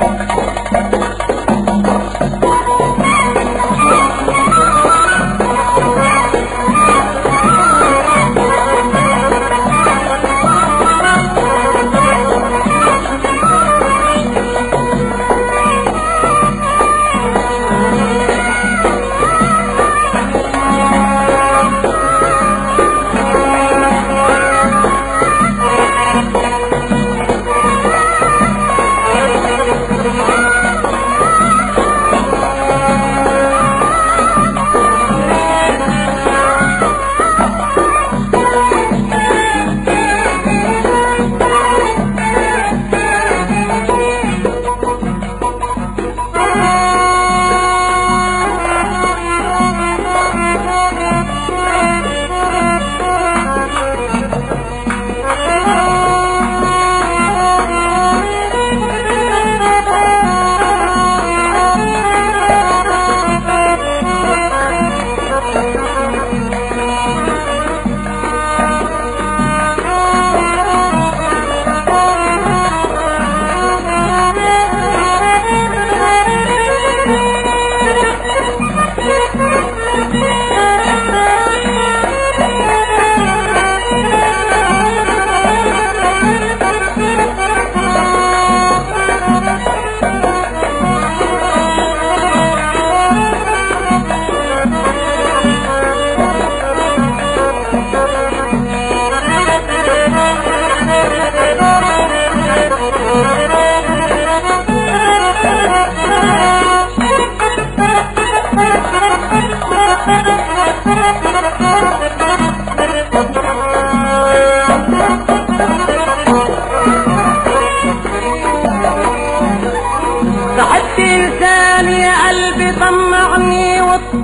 صحبت لساني يا قلبي طمعني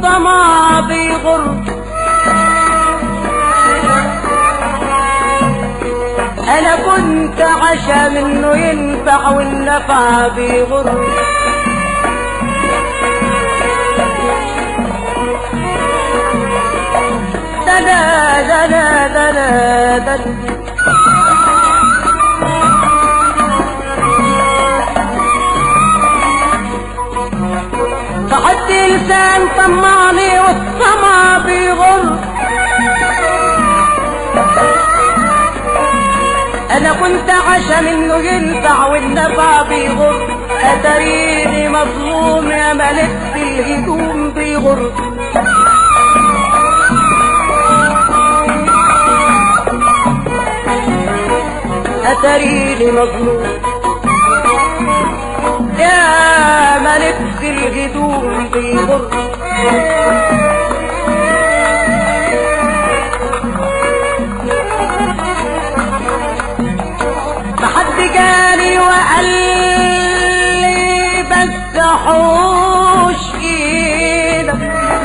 والطمع بيغر انا كنت عشا منه ينفع والنفع بيغر دنا دنا دنا دنا صحبت لسان طمعني والطمع بيغر انا كنت عشا منه ينفع والنفع بيغر اتريني مظلوم يا ملك الهدوم بيغر اتريني مظلوم يا ملك الهدوم بيغر محد جاني وقال لي بس حوش ايدك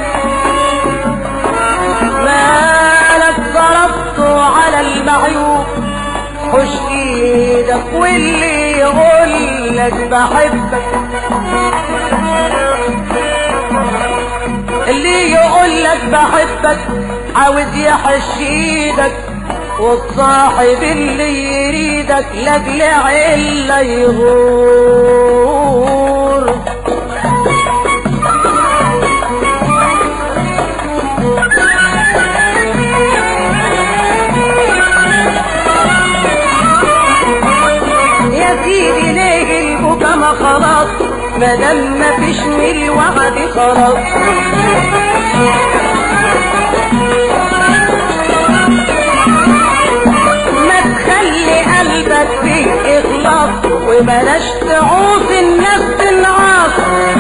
مالك ضربته على المعيوب حوش ايدك واللي يقول لك بحبك اللي يقول لك بحبك عاوز يحش ايدك والصاحب اللي يريدك لاجل عله يغور يا سيدي ليه البكا ما خلاص مادام ما فيش من الوعد خلاص ما تخلي قلبك فيه اخلاص وبلاش تعوز الناس تنعاص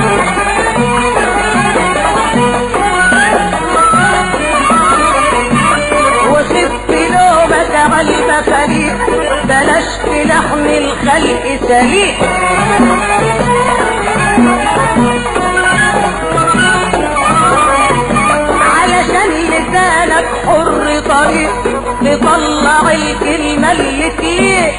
وخف لومك على المخاليق بلاش في لحم الخلق سليق علشان لسانك حر طريق تطلع الكلمة اللي فيه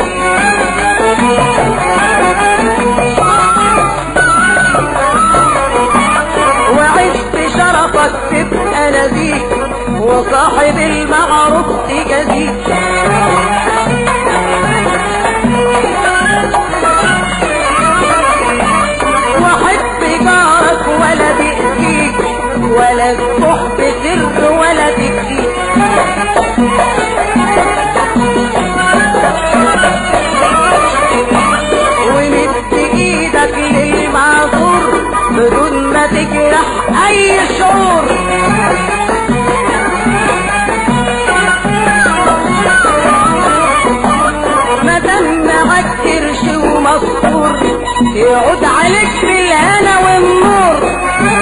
وعيش بشرفك تبقى نبيك وصاحب المعروف تجازيك يعود عليك بالهنا والنور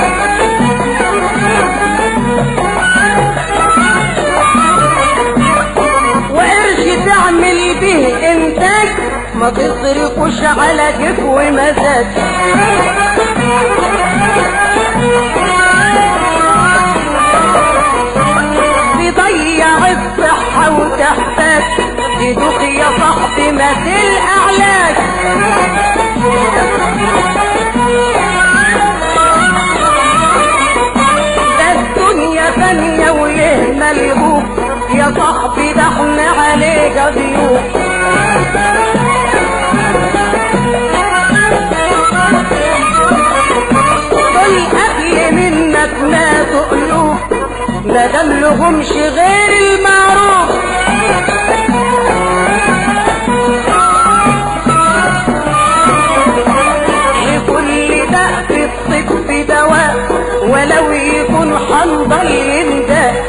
وقرش تعمل به انتاج ما تصرفوش على كيف ومزاج تضيع الصحة وتحتاج تدوخ يا صاحبي ما تلقعلاش ده الدنيا فانية ويهمل يبوك يا صاحبي ده احنا عليك ضيوف دول قبل منك ما تقلوب ما دام لهمش غير المعروف لكل داء في الطب دواء ولو يكون حنظل ينداء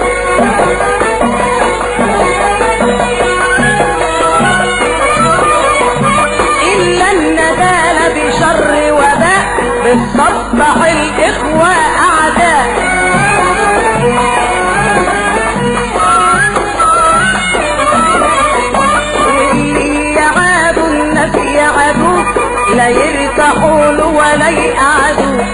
إلا الندال بشر وباء بتصبح الإخوة أعداء واللي يعادوا الناس يعادوك لا يرتاحوا له ولا يقعدوا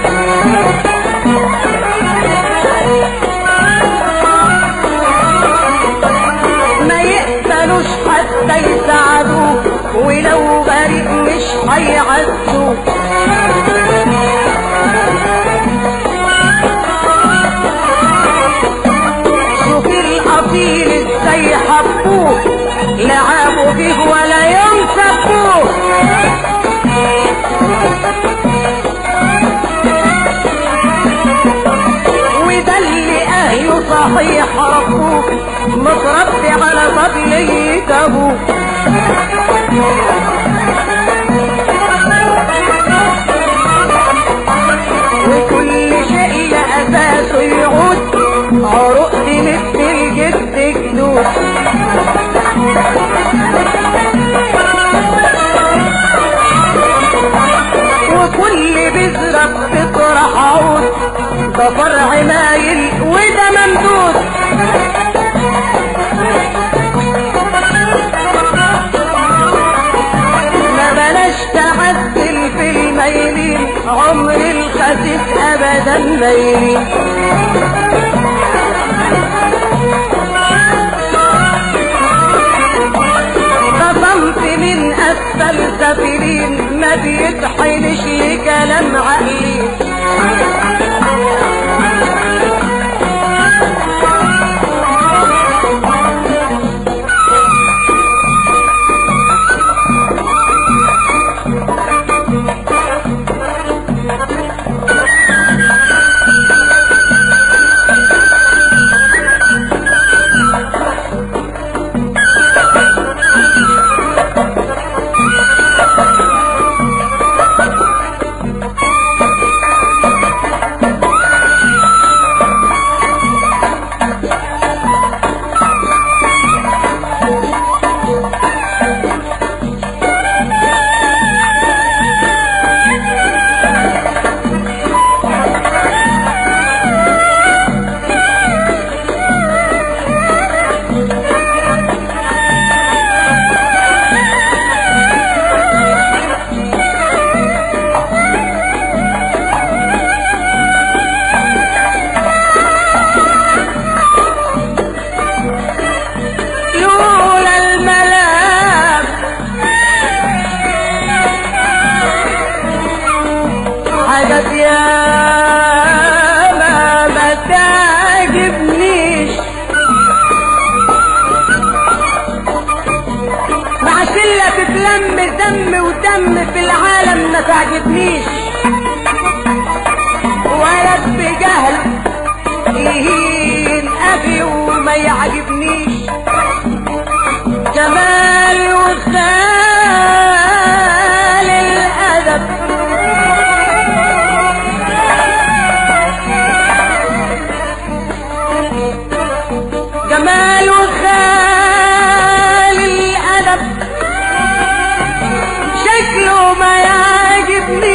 ما يقبلوش حتى يساعدوك ولو غريب مش هيعزوك شوف الأصيل ازاي حبوه لعبوا بيه ولا يوم سبوه وده اللي اهله صحيح ربوه متربي على طبيعة ابوه وكل شيء اساسه يعود عروق دي مثل الجد جدود وكل بذرة بتطرح عود ده فرع مايل وده ممدود ما بلاش تعدل في الميلين عمر الخسيس ابدا ميلين قسمت من اسفل سفلين ما بيتحنش لكلام عقلي لولا الملام حاجات يا ما ما تعجبنيش مع شلة تتلم دم ودم في العالم ما تعجبنيش ولد بجهل يهين أبي وما يعجبنيش جمال وخال الأدب جمال وخال الأدب شكله ما يعجبني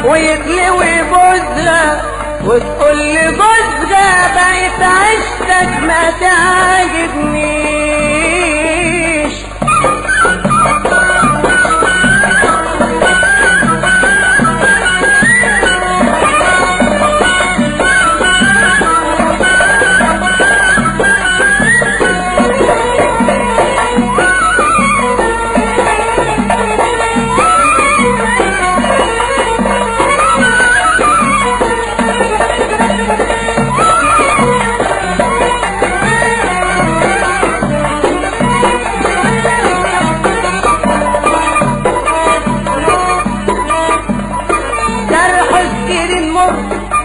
ويتلوي بوزها وتقول لي بوزها بقيت عشتك ما تعجبنيش جرح السير مر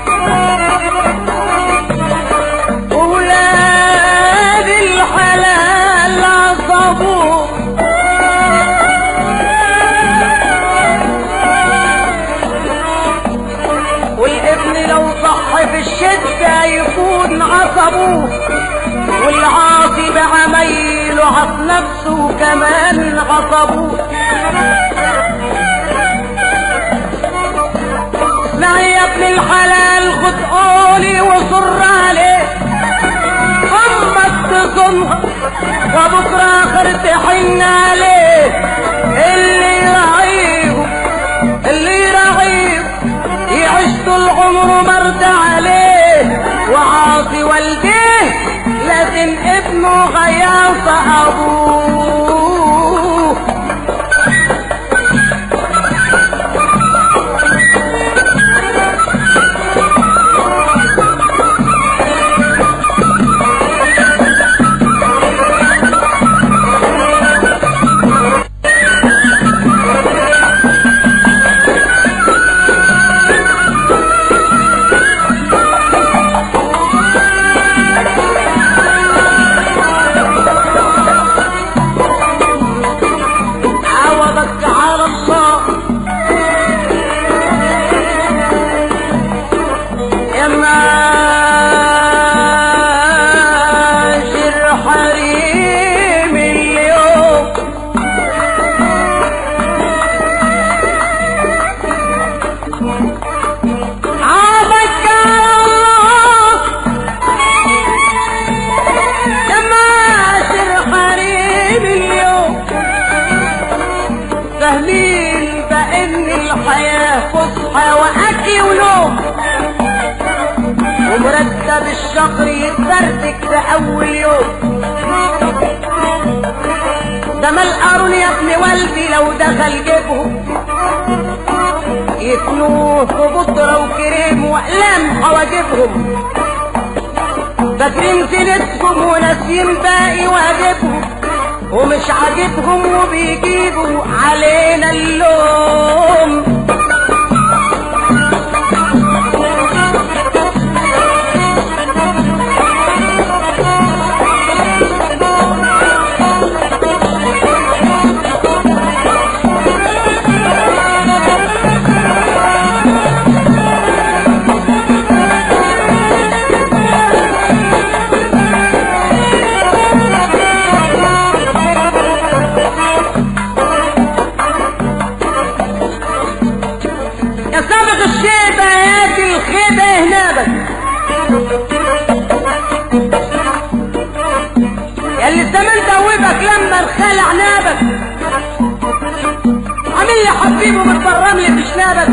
ولاد الحلال عصبوه والابن لو صح في الشدة يكون عصبوه والعاصي بعميله عص نفسه كمان عصبوه اسمعي يا ابن الحلال خد قولي وصر عليه امك تصنها وبكره اخر تحن عليه اللي يراعيه اللي يراعيه يعيش طول عمره مرضى عليه وعاصي والديه لكن ابنه غياص ابوه عوضك على الله يا ماشر حريم اليوم عوضك على الله يا ماشر حريم اليوم فاهمين بان الحياة فسحة واكل ونوم ومرتب الشهر يتفرتك في اول يوم ده ما القارون يا ابن والدي لو دخل جيبهم يتنوه ببودرة وكريم واقلام حواجبهم فاكرين زينتهم وناسيين باقي واجبهم ومش عاجبهم وبيجيبوا علينا اللوم يا سابق الشيبة ياتي الخيبة هنابك يا اللي الزمان دوبك لما الخلع نابك عامل لي حبيبه متبرم لي في شنابك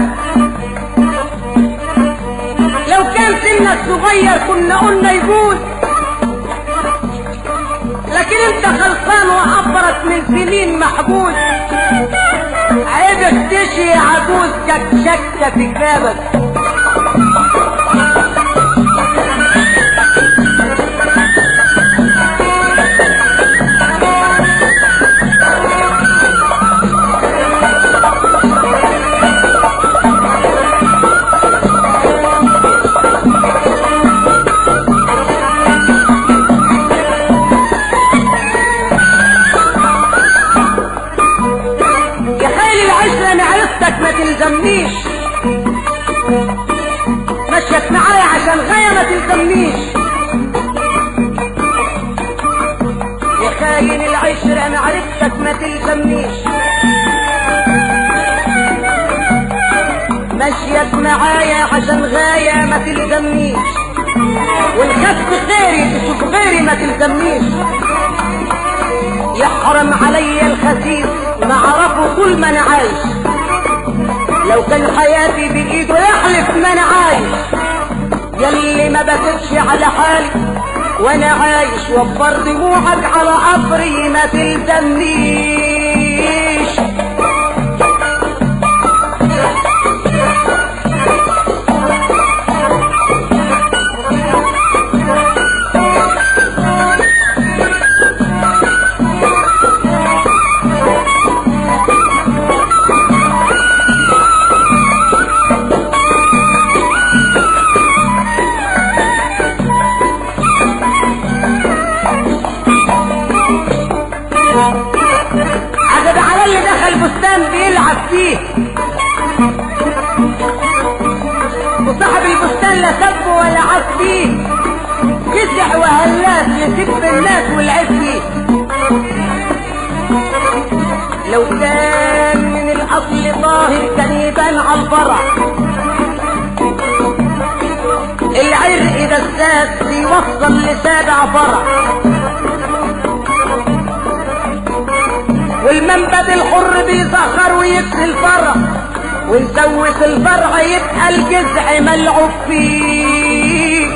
لو كان سنك صغير كنا قلنا يجوز لكن انت خلصان وعبرك من سنين محبوس عيبك تشي عجوز شكشكة في كتابك يا خالي العشرة معرفتك ما تلزمنيش مشيت معايا عشان غاية ما تلزمنيش يا خاين العشرة معرفتك ما تلزمنيش ما اشيك معايا عشان غاية ما تلزمنيش والكف غيري تشوف غيري ما تلزمنيش يحرم عليا الخسيس ما اعرفه طول ما انا عايش لو كان حياتي بايده يحلف ما انا عايش يلي ما بكتش على حالي وانا عايش وفر دموعك على قبري ما تلزمنيش عجب على اللي دخل بستان بيلعب فيه وصاحب البستان لا سب ولا عاش فيه جزع وهلاس يسب الناس والعيب فيه لو كان من الاصل طاهر كان يبان على الفرع العرق ده الساد بيوصل لسابع فرع والمنبت الحر بيسخر ويبكي الفرع ونسوس الفرع يبقى الجذع ملعوب فيه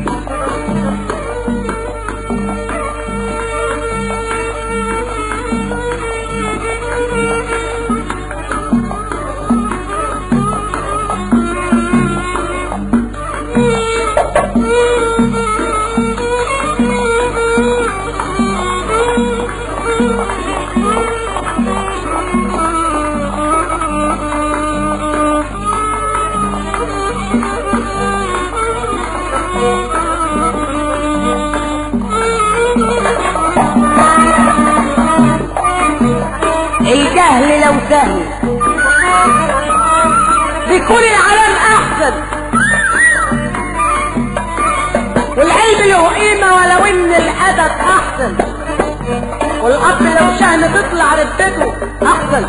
الجهل لو سهل بيكون العالم احسن والعلم له قيمه ولو ان الادب احسن والاب لو شهم تطلع رتبته احسن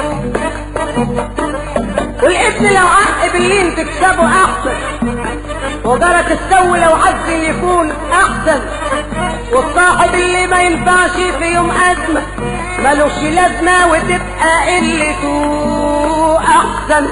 والابن لو عق باللين تكسبه احسن وجرك السو لو عز يكون احسن والصاحب اللي ما ينفعش في يوم ازمه ملوش لازمه وتبقى قلته احسن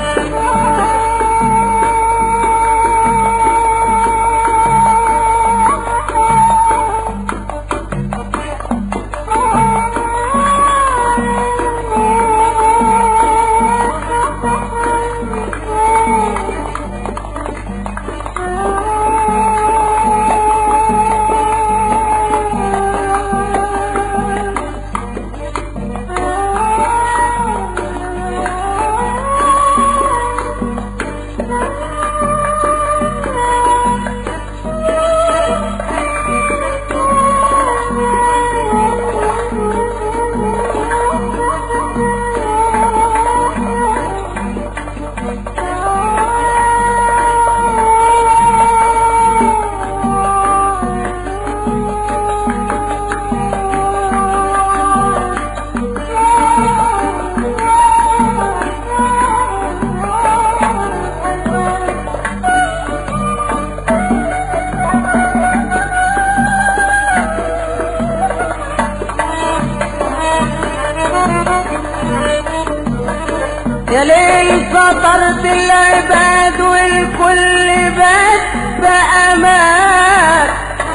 يا ليل فطرت العباد والكل بات بأمان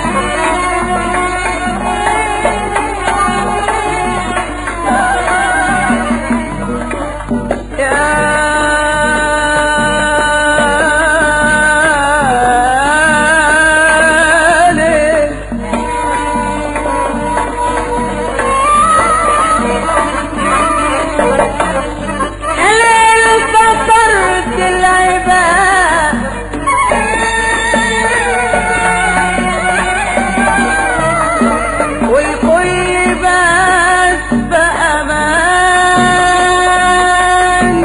يا ليل الليل فطرت العباد والكل بس بأمان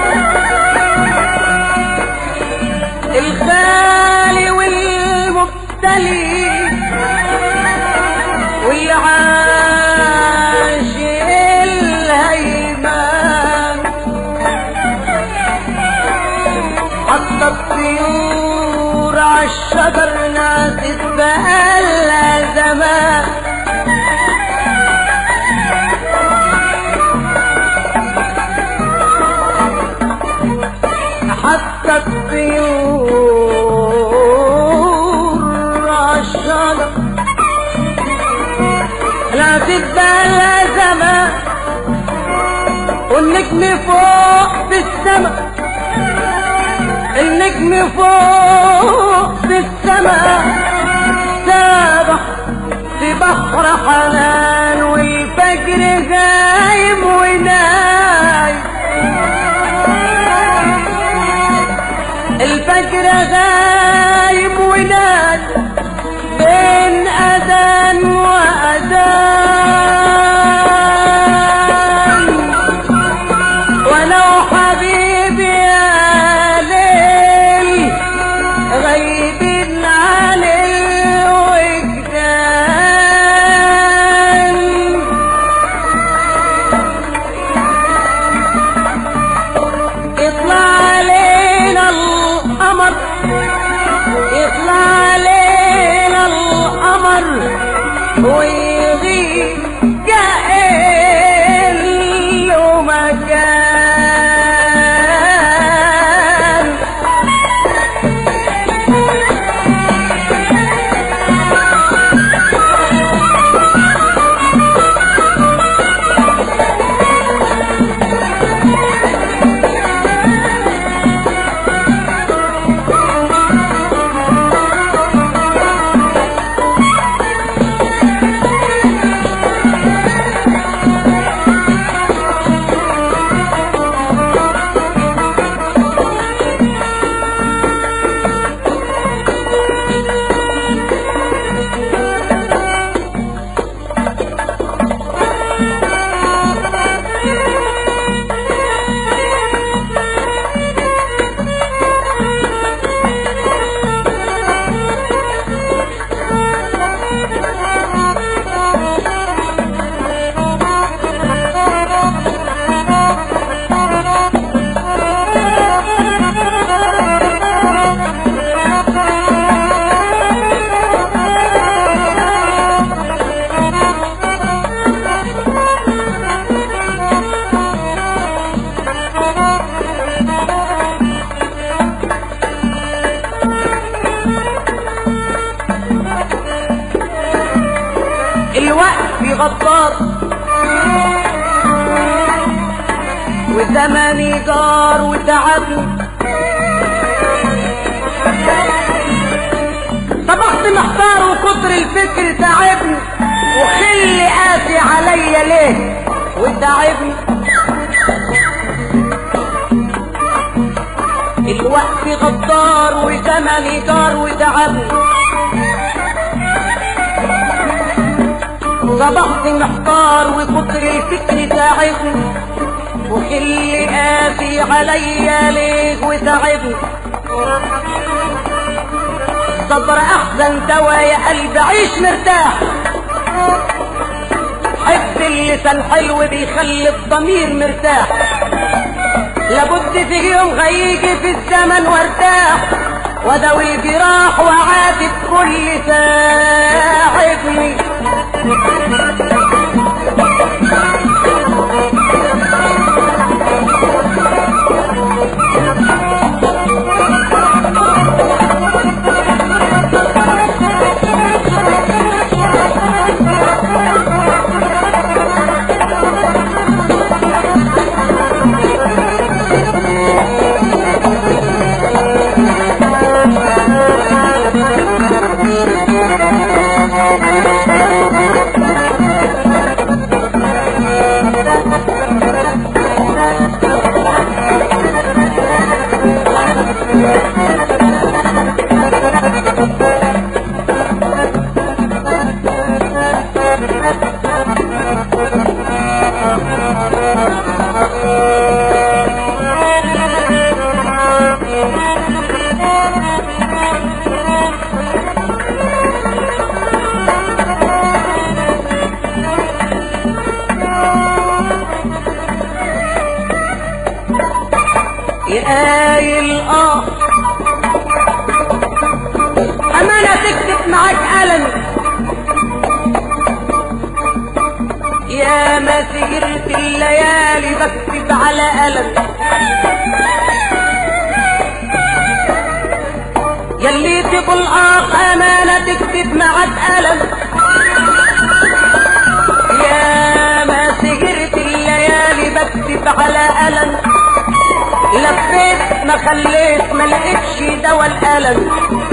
الخالي والمبتلي والعاش الهيمان فاتت بقالها زمان حتى الطيور عالشجر لا تتبالى زمان والنجم فوق في السماء النجم فوق في السماء سابح في بحر حنان والفجر غايم ونايم الفجر غايب وناس بين أذان وأذان ولو حبيبي يا ليل غايبين عن الوجدان يطلع علينا القمر يطلع علينا القمر ويغيب كأن له مكان الوقت غدار وزمني جار وتعبني طبخت محتار وكتر الفكر تعبني وخلي قاسي عليا ليه وتعبني الوقت غدار وزمني جار وتعبني صبحت محتار وكتر الفكر تعبني وخلي قاسي عليا ليه وتعبني الصبر احسن دوا يا قلبي عيش مرتاح حب اللسان حلو بيخلي الضمير مرتاح لابد في يوم هيجي في الزمن وارتاح وداوي الجراح وعاتب كل ساعدني معاك ألم يا ما سهرت الليالي بكتب على ألم يلي تقول آه أمانة تكتب معاك ألم يا ما سهرت الليالي بكتب على ألم لفيت ما خليت ما لقيتش دوا الألم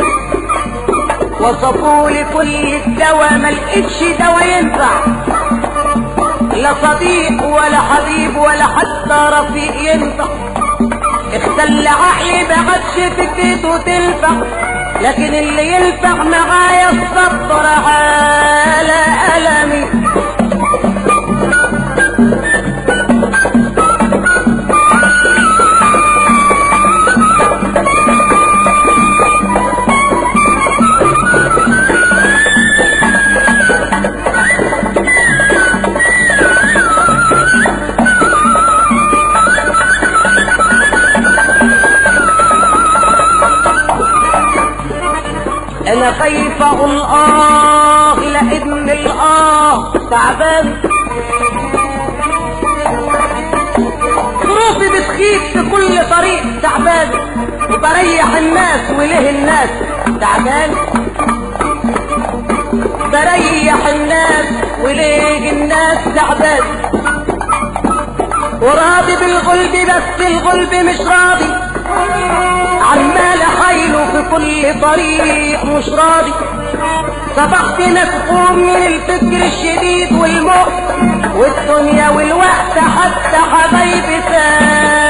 وصفولي كل الدوا ما لقيتش دوا ينفع لا صديق ولا حبيب ولا حتى رفيق ينفع اختل عقلي بعدش فكرته تنفع لكن اللي ينفع معايا الصبر على ألمي انا خايف اقول اه لان الاه تعبان ظروفي بتخيب في كل طريق تعبان وبريح الناس وليه الناس تعبان بريح الناس وليه الناس تعبان وراضي بالغلب بس الغلب مش راضي عمال حيله في كل طريق مش راضي صبحت مسحوم من الفكر الشديد والموت والدنيا والوقت حتى حبايبي ساب